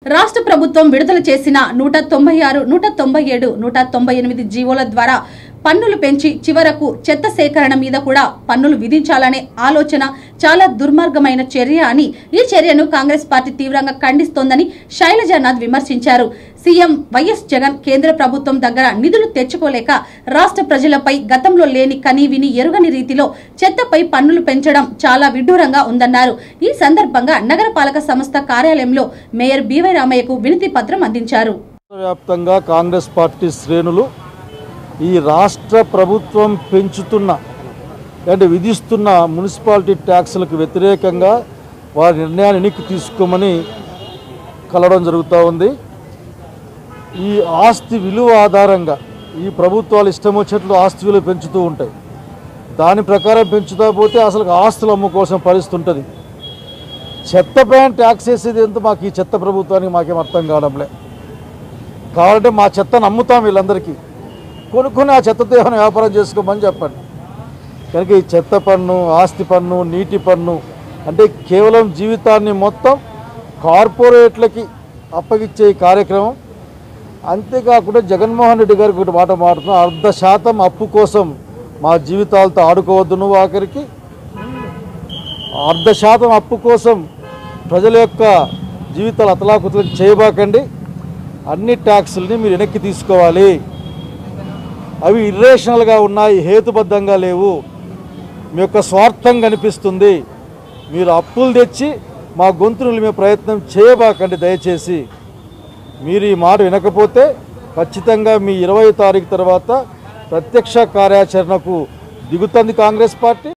రాష్ట్ర ప్రభుత్వం విడుదల చేసిన నూట తొంభై ఆరు నూట తొంభై ఏడు నూట తొంభై ఎనిమిది జీవోల ద్వారా పన్నులు పెంచి చివరకు చెత్త సేకరణ మీద కూడా పన్నులు విధించాలనే ఆలోచన చాలా దుర్మార్గమైన చర్య అని ఈ చర్యను కాంగ్రెస్ పార్టీ తీవ్రంగా ఖండిస్తోందని శైలజానాథ్ విమర్శించారు సీఎం వైఎస్ జగన్ కేంద్ర ప్రభుత్వం దగ్గర నిధులు తెచ్చుకోలేక రాష్ట్ర ప్రజలపై గతంలో లేని కని విని ఎరుగని రీతిలో చెత్తపై పన్నులు పెంచడం చాలా విడ్డూరంగా ఉందన్నారు ఈ సందర్భంగా నగరపాలక సంస్థ కార్యాలయంలో మేయర్ బీవై రామయ్యకు వినతి పత్రం అందించారు వ్యాప్తంగా కాంగ్రెస్ పార్టీ శ్రేణులు ఈ రాష్ట్ర ప్రభుత్వం పెంచుతున్న అంటే విధిస్తున్న మున్సిపాలిటీ ట్యాక్సులకు వ్యతిరేకంగా వారి నిర్ణయాన్ని వెనక్కి తీసుకోమని కలవడం జరుగుతూ ఉంది ఈ ఆస్తి విలువ ఆధారంగా ఈ ప్రభుత్వాలు ఇష్టం వచ్చినట్లు ఆస్తి విలువ పెంచుతూ ఉంటాయి దాని ప్రకారం పెంచుతా పోతే అసలు ఆస్తులు అమ్ముకోవాల్సిన పరిస్థితి ఉంటుంది చెత్త పైన ట్యాక్స్ వేసేది ఎంత మాకు ఈ చెత్త ప్రభుత్వానికి మాకేం అర్థం కావడంలే కావాలంటే మా చెత్తను అమ్ముతాం వీళ్ళందరికీ కొనుక్కొని ఆ చెత్తతో ఏమైనా వ్యాపారం చేసుకోమని చెప్పండి కనుక ఈ చెత్త పన్ను ఆస్తి పన్ను నీటి పన్ను అంటే కేవలం జీవితాన్ని మొత్తం కార్పొరేట్లకి అప్పగిచ్చే ఈ కార్యక్రమం అంతేకాకుండా జగన్మోహన్ రెడ్డి గారికి ఒకటి మాట మాట్లాడుతున్నాం అర్ధ శాతం అప్పు కోసం మా జీవితాలతో ఆడుకోవద్దు నువ్వు ఆఖరికి అర్ధ శాతం అప్పు కోసం ప్రజల యొక్క జీవితాలు అతలాకుతలం చేయబాకండి అన్ని ట్యాక్సుల్ని మీరు వెనక్కి తీసుకోవాలి అవి ఇర్రేషనల్గా ఉన్నాయి హేతుబద్ధంగా లేవు మీ యొక్క స్వార్థం కనిపిస్తుంది మీరు అప్పులు తెచ్చి మా గొంతును మీ ప్రయత్నం చేయబాకండి దయచేసి మీరు ఈ మాట వినకపోతే ఖచ్చితంగా మీ ఇరవై తారీఖు తర్వాత ప్రత్యక్ష కార్యాచరణకు దిగుతుంది కాంగ్రెస్ పార్టీ